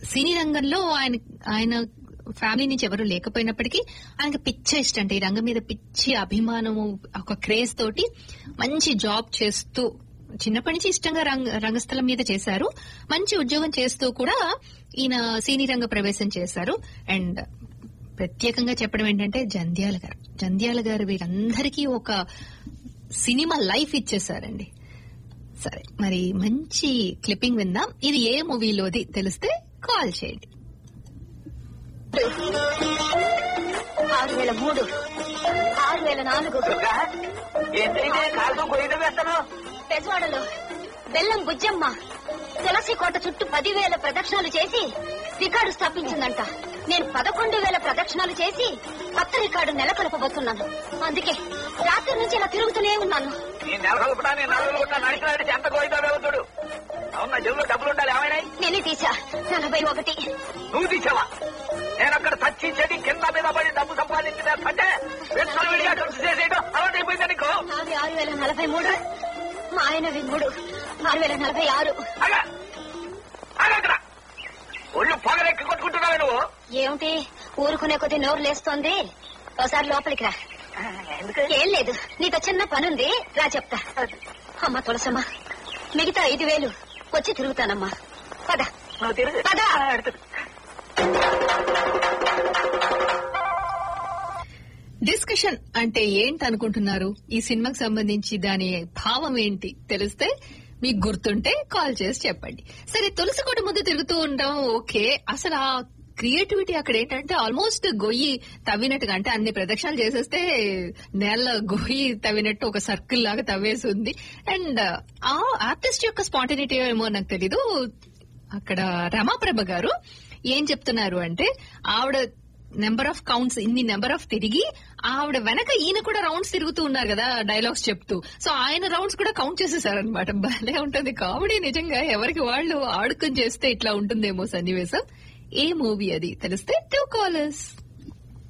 సినీ రంగంలో ఆయన ఆయన ఫ్యామిలీ నుంచి ఎవరు లేకపోయినప్పటికీ ఆయనకి పిచ్చ ఇష్టం అంటే ఈ రంగం మీద పిచ్చి అభిమానము ఒక క్రేజ్ తోటి మంచి జాబ్ చేస్తూ చిన్నప్పటి నుంచి ఇష్టంగా రంగ రంగస్థలం మీద చేశారు మంచి ఉద్యోగం చేస్తూ కూడా ఈయన సినీ రంగ ప్రవేశం చేశారు అండ్ ప్రత్యేకంగా చెప్పడం ఏంటంటే జంధ్యాల గారు జంధ్యాల గారు వీరందరికీ ఒక సినిమా లైఫ్ ఇచ్చేసారండి సరే మరి మంచి క్లిప్పింగ్ విందాం ఇది ఏ మూవీలోది తెలిస్తే కాల్ చేయండి ఆరు వేల మూడు ఆరు వేల నాలుగు ఏంటైతే కాలుతో గొయ్యడం వేస్తాను పెజవాడలో బెల్లం బుజ్జమ్మ తులసి కోట చుట్టూ పదివేల ప్రదక్షిణాలు చేసి రికార్డు స్థాపించిందంట నేను పదకొండు వేల ప్రదక్షిణాలు చేసి కొత్త రికార్డు నెలకొల్పబోతున్నాను అందుకే రాత్రి నుంచి ఇలా తిరుగుతూనే ఉన్నాను నీ నెల కలుపుతా నీ నెల కలుపుతా నడిచినాడిచి ఎంత గోయిదా వేవుతుడు అవునా జబ్బులో డబ్బులు ఉండాలి ఏమైనా నేనే తీసా నలభై ఒకటి నువ్వు తీసావా నేను అక్కడ చచ్చి చెడి కింద మీద పడి డబ్బు సంపాదించిన అంటే పెట్రోల్ విడిగా ఖర్చు చేసేయడం అలవాటు అయిపోయింది నీకు నాది ఆరు వేల నలభై మూడు మా ఆయనవి మూడు ఆరు వేల నలభై ఆరు అగా అక్కడ ఒళ్ళు పొగరెక్కి కొట్టుకుంటున్నావే నువ్వు ఏమిటి ఊరుకునే కొద్ది నోరు లేస్తోంది ఒకసారి లోపలికి రా ఏం లేదు నీతో చిన్న పనుంది రా చెప్తా అమ్మ తులసమ్మ మిగతా ఐదు వేలు వచ్చి తిరుగుతానమ్మా పద నువ్వు తిరుగు పద డిస్కషన్ అంటే ఏంటి అనుకుంటున్నారు ఈ సినిమాకి సంబంధించి దాని భావం ఏంటి తెలిస్తే మీకు గుర్తుంటే కాల్ చేసి చెప్పండి సరే తులసి కోట ముందు తిరుగుతూ ఉంటాం ఓకే అసలు ఆ క్రియేటివిటీ అక్కడ ఏంటంటే ఆల్మోస్ట్ గొయ్యి తవ్వినట్టుగా అంటే అన్ని ప్రదక్షిణాలు చేసేస్తే నేల గొయ్యి తవ్వినట్టు ఒక సర్కిల్ లాగా తవ్వేసి ఉంది అండ్ ఆ ఆర్టిస్ట్ యొక్క స్పాంటినిటీ ఏమో నాకు తెలీదు అక్కడ రమాప్రభ గారు ఏం చెప్తున్నారు అంటే ఆవిడ నెంబర్ ఆఫ్ కౌంట్స్ ఇన్ని నెంబర్ ఆఫ్ తిరిగి ఆవిడ వెనక ఈయన కూడా రౌండ్స్ తిరుగుతూ ఉన్నారు కదా డైలాగ్స్ చెప్తూ సో ఆయన రౌండ్స్ కూడా కౌంట్ చేసేసారనమాట భలే ఉంటుంది కామెడీ నిజంగా ఎవరికి వాళ్ళు ఆడుకుని చేస్తే ఇట్లా ఉంటుందేమో సన్నివేశం ఏ మూవీ అది తెలిస్తే టూ కాలర్స్